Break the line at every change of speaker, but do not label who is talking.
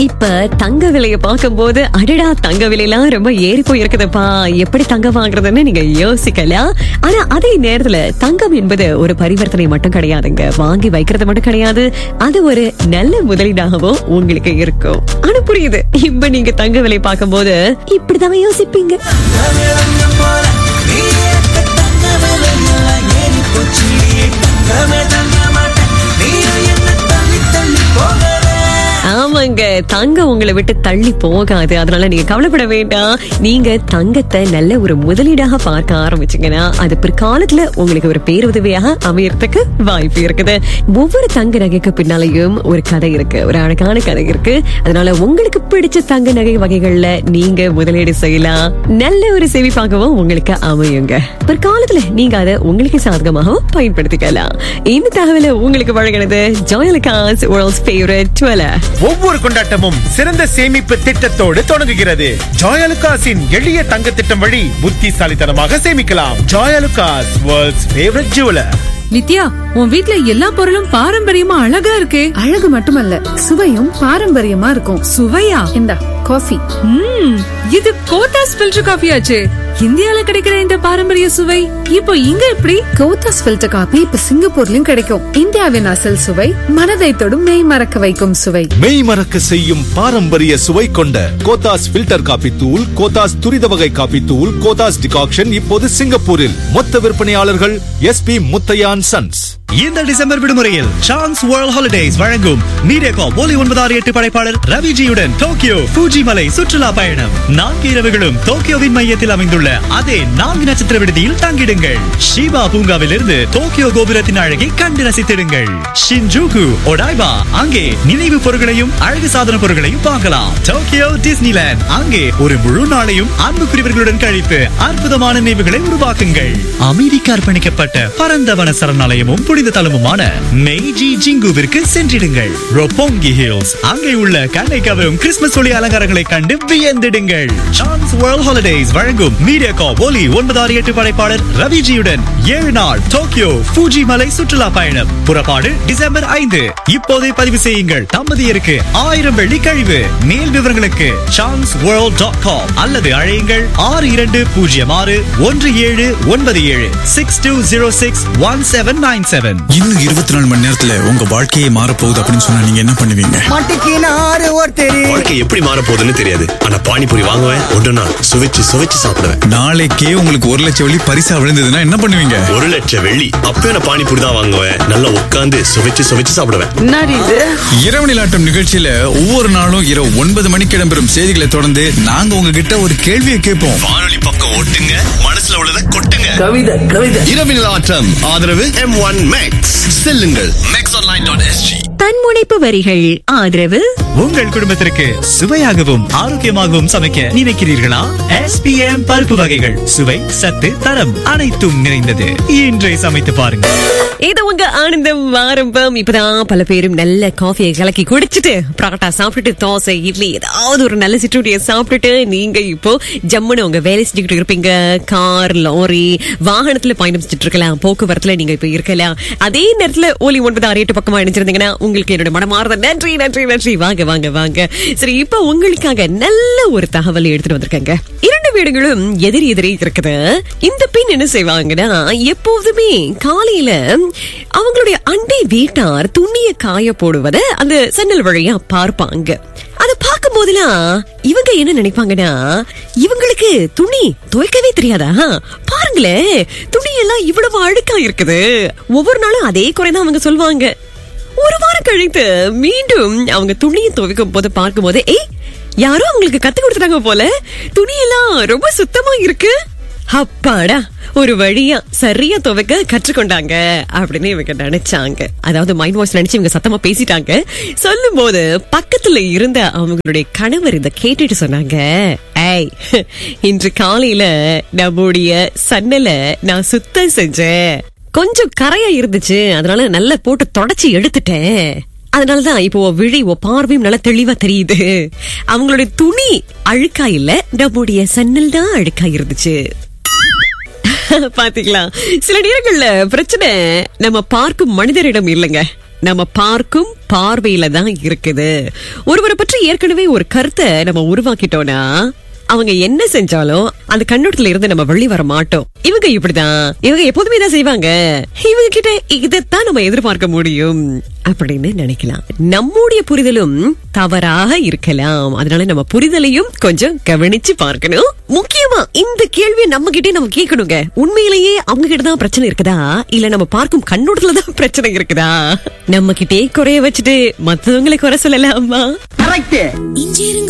இப்ப தங்க விலைய பார்க்கும்போது அடடா தங்க விலையெல்லாம் ரொம்ப ஏறி போயிருக்குதுப்பா எப்படி தங்கம் வாங்குறதுன்னு நீங்க யோசிக்கலாம் ஆனா அதே நேரத்துல தங்கம் என்பது ஒரு பரிவர்த்தனை மட்டும் கிடையாதுங்க வாங்கி வைக்கிறது மட்டும் கிடையாது அது ஒரு நல்ல முதலீடாகவும் உங்களுக்கு இருக்கும் ஆனா புரியுது இப்ப நீங்க தங்க விலை பார்க்கும்போது இப்படிதான் யோசிப்பீங்க ஆமாங்க தங்கம் உங்களை விட்டு தள்ளி போகாது அதனால நீங்க கவலைப்பட வேண்டாம் நீங்க தங்கத்தை நல்ல ஒரு முதலீடாக பார்க்க ஆரம்பிச்சீங்கன்னா அது பிற்காலத்துல உங்களுக்கு ஒரு பேருதவியாக அமையறதுக்கு வாய்ப்பு இருக்குது ஒவ்வொரு தங்க நகைக்கு பின்னாலையும் ஒரு கதை இருக்கு ஒரு அழகான கதை இருக்கு அதனால உங்களுக்கு பிடிச்ச தங்க நகை வகைகள்ல நீங்க முதலீடு செய்யலாம் நல்ல ஒரு சேமிப்பாகவும் உங்களுக்கு அமையுங்க பிற்காலத்துல நீங்க அதை உங்களுக்கு சாதகமாகவும் பயன்படுத்திக்கலாம் இந்த தகவலை உங்களுக்கு வழங்கினது ஜோயலுக்காஸ் வேர்ல்ட்ஸ் ஃபேவரட் டுவெலர்
ஒவ்வொரு கொண்டாட்டமும் சிறந்த சேமிப்பு திட்டத்தோடு தொடங்குகிறது ஜாயலுகாஸின் எளிய தங்க திட்டம் வழி புத்திசாலித்தனமாக சேமிக்கலாம் Joyalukkas world's favourite jeweller
Nithya உன் வீட்ல எல்லா பொருளும் பாரம்பரியமா அழகா இருக்கே
அழகு மட்டுமல்ல சுவையும் பாரம்பரியமா இருக்கும்
சுவையா
இந்தா காஃபி
ம் இது கோத்தாஸ் ஃபில்டர் காஃபி ஆச்சே இந்தியால கிடைக்கிற இந்த பாரம்பரிய சுவை இப்போ இங்க எப்படி
கோத்தாஸ் ஃபில்டர் காபி இப்ப சிங்கப்பூர்லயும் கிடைக்கும் இந்தியாவின் அசல் சுவை மனதை தொடும் மெய் மறக்க வைக்கும் சுவை
மெய் மறக்க செய்யும் பாரம்பரிய சுவை கொண்ட கோத்தாஸ் ஃபில்டர் காபி தூள் கோத்தாஸ் துரித வகை காபி தூள் கோத்தாஸ் டிகாக்ஷன் இப்போது சிங்கப்பூரில் மொத்த விற்பனையாளர்கள் எஸ்பி முத்தையான் சன்ஸ்
இந்த டிசம்பர் விடுமுறையில் சான்ஸ் வேர்ல்ட் ஹாலிடேஸ் வழங்கும் மீடியாகாம் ஒலி ஒன்பது ஆறு எட்டு படைப்பாளர் ரவிஜியுடன் டோக்கியோ பூஜி மலை சுற்றுலா பயணம் நான்கு இரவுகளும் டோக்கியோவின் மையத்தில் அமைந்துள்ள அதே நான்கு நட்சத்திர விடுதியில் தங்கிடுங்கள் ஷிபா பூங்காவிலிருந்து டோக்கியோ கோபுரத்தின் அழகை கண்டு ரசித்திடுங்கள் ஷின்ஜூகு ஒடாய்பா அங்கே நினைவு பொருட்களையும் அழகு சாதன பொருட்களையும் வாங்கலாம் டோக்கியோ டிஸ்னிலேண்ட் அங்கே ஒரு முழு நாளையும் அன்புக்குரியவர்களுடன் கழித்து அற்புதமான நினைவுகளை உருவாக்குங்கள் அமைதிக்கு அர்ப்பணிக்கப்பட்ட பரந்த வன சரணாலயமும் புனித தலமுமான மெய்ஜி ஜிங்குவிற்கு சென்றிடுங்கள் ரொப்போங்கி ஹில்ஸ் அங்கே உள்ள கண்ணை கவரும் கிறிஸ்துமஸ் ஒளி அலங்காரங்களை கண்டு வியந்திடுங்கள் சான்ஸ் வேர்ல்ட் ஹாலிடேஸ் வழங்கும் மீடியா கா ஒலி ஒன்பது ஆறு எட்டு படைப்பாளர் ரவிஜியுடன் ஏழு நாள் டோக்கியோ ஃபூஜி மலை சுற்றுலா பயணம் புறப்பாடு டிசம்பர் ஐந்து இப்போதே பதிவு செய்யுங்கள் தம்பதியருக்கு ஆயிரம் வெள்ளி கழிவு மேல் விவரங்களுக்கு சான்ஸ் வேர்ல்ட் டாட் காம் அல்லது அழையுங்கள் ஆறு இரண்டு பூஜ்ஜியம் ஆறு ஒன்று ஏழு ஒன்பது ஏழு six two zero six one seven nine seven
இன்னும் இருபத்தி நாலு மணி நேரத்துல உங்க வாழ்க்கையே மாறப்போகுது அப்படின்னு சொன்னா நீங்க என்ன பண்ணுவீங்க
வாழ்க்கை எப்படி மாற போகுதுன்னு தெரியாது ஆனா பானிபூரி வாங்குவேன் ஒன்றுனா சுவைச்சு சுவைச்சு சாப்பிடுவேன்
நாளைக்கே உங்களுக்கு ஒரு லட்சம் வெள்ளி பரிசா விழுந்ததுன்னா என்ன பண்ணுவீங்க
ஒரு லட்சம் வெள்ளி அப்பயும் நான் பானிபூரி தான் வாங்குவேன் நல்லா உட்காந்து சுவைச்சு சுவைச்சு சாப்பிடுவேன்
இரவு நிலாட்டம் நிகழ்ச்சியில ஒவ்வொரு நாளும் இரவு ஒன்பது மணிக்கு இடம்பெறும் செய்திகளை தொடர்ந்து நாங்க உங்ககிட்ட ஒரு கேள்வியை கேட்போம்
வானொலி பக்கம் ஓட்டுங்க மனசுல உள்ளதை கொட்டுங்க கவிதை கவிதை இரவினல் ஆட்டம் ஆதரவு எம் ஒன் மேக்ஸ் செல்லுங்கள் மேக்ஸ் ஆன்லைன் டாட் எஸ்ஜி
தன்முனைப்பு வரிகள் ஆதரவு
உங்கள் குடும்பத்திற்கு சுவையாகவும் ஆரோக்கியமாகவும் சமைக்க நினைக்கிறீர்களா எஸ்பிஎம் பருப்பு வகைகள் சுவை சத்து தரம் அனைத்தும் நிறைந்தது இன்றை சமைத்து பாருங்க
இது உங்க ஆனந்தம் ஆரம்பம் இப்பதான் பல பேரும் நல்ல காஃபியை கலக்கி குடிச்சிட்டு பரோட்டா சாப்பிட்டுட்டு தோசை இட்லி ஏதாவது ஒரு நல்ல சிற்றுண்டியை சாப்பிட்டுட்டு நீங்க இப்போ ஜம்முன்னு உங்க வேலை செஞ்சுக்கிட்டு இருப்பீங்க கார் லாரி வாகனத்துல பயணம் செஞ்சுட்டு இருக்கலாம் போக்குவரத்துல நீங்க இப்ப இருக்கலாம் அதே நேரத்துல ஓலி ஒன்பது ஆறு எட்டு பக்கமா இணைஞ்சிருந்தீங்கன்னா உங்களுக்கு என்னோட மனமார்ந்த நன்றி நன்றி நன்றி வாங்க வாங்க வாங்க சரி இப்ப உங்களுக்காக நல்ல ஒரு தகவல் எடுத்துட்டு வந்திருக்காங்க இரண்டு வீடுகளும் எதிரி எதிரி இருக்குது இந்த பெண் என்ன செய்வாங்கன்னா எப்போதுமே காலையில அவங்களுடைய அண்டை வீட்டார் துணிய காய போடுவத அந்த சன்னல் வழியா பார்ப்பாங்க அதை பார்க்கும் போதெல்லாம் இவங்க என்ன நினைப்பாங்கன்னா இவங்களுக்கு துணி துவைக்கவே தெரியாதா பாருங்களேன் துணி எல்லாம் இவ்வளவு அழுக்கா இருக்குது ஒவ்வொரு நாளும் அதே குறைதான் அவங்க சொல்லுவாங்க ஒரு வாரம் கழித்து மீண்டும் அவங்க துணியை துவைக்கும் போது பார்க்கும் போது ஏய் யாரோ அவங்களுக்கு கத்து கொடுத்துட்டாங்க போல துணியெல்லாம் ரொம்ப சுத்தமா இருக்கு அப்பாடா ஒரு வழியா சரியா துவைக்க கற்றுக்கொண்டாங்க அப்படின்னு இவங்க நினைச்சாங்க அதாவது மைண்ட் வாய்ஸ் நினைச்சு இவங்க சத்தமா பேசிட்டாங்க சொல்லும் போது பக்கத்துல இருந்த அவங்களுடைய கணவர் இத கேட்டுட்டு சொன்னாங்க ஏய் இன்று காலையில நம்முடைய சன்னலை நான் சுத்தம் செஞ்சேன் கொஞ்சம் கரையா இருந்துச்சு அதனால நல்லா போட்டு தொடச்சி எடுத்துட்டேன் அதனாலதான் இப்போ உன் விழி உன் பார்வையும் நல்லா தெளிவா தெரியுது அவங்களுடைய துணி அழுக்கா இல்ல நம்முடைய சன்னல் தான் அழுக்கா இருந்துச்சு பாத்தீங்களா சில நேரங்கள்ல பிரச்சனை நம்ம பார்க்கும் மனிதரிடம் இல்லைங்க நம்ம பார்க்கும் பார்வையில தான் இருக்குது ஒருவரை பற்றி ஏற்கனவே ஒரு கருத்தை நம்ம உருவாக்கிட்டோம்னா அவங்க என்ன செஞ்சாலும் அந்த கண்ணோட்டத்துல இருந்து நம்ம வெளி வர மாட்டோம் இவங்க இப்படிதான் இவங்க எப்போதுமே தான் செய்வாங்க இவங்க கிட்ட இதைத்தான் நம்ம எதிர்பார்க்க முடியும் அப்படின்னு நினைக்கலாம் நம்முடைய புரிதலும் தவறாக இருக்கலாம் அதனால நம்ம புரிதலையும் கொஞ்சம் கவனிச்சு பார்க்கணும் முக்கியமா இந்த கேள்வியை நம்ம கிட்டே நம்ம கேட்கணுங்க உண்மையிலேயே அவங்க கிட்ட தான் பிரச்சனை இருக்குதா இல்ல நம்ம பார்க்கும் கண்ணோட்டத்துல தான் பிரச்சனை இருக்குதா நம்ம கிட்டே குறைய வச்சுட்டு மத்தவங்களை குறை சொல்லலாமா
இஞ்சி இருங்க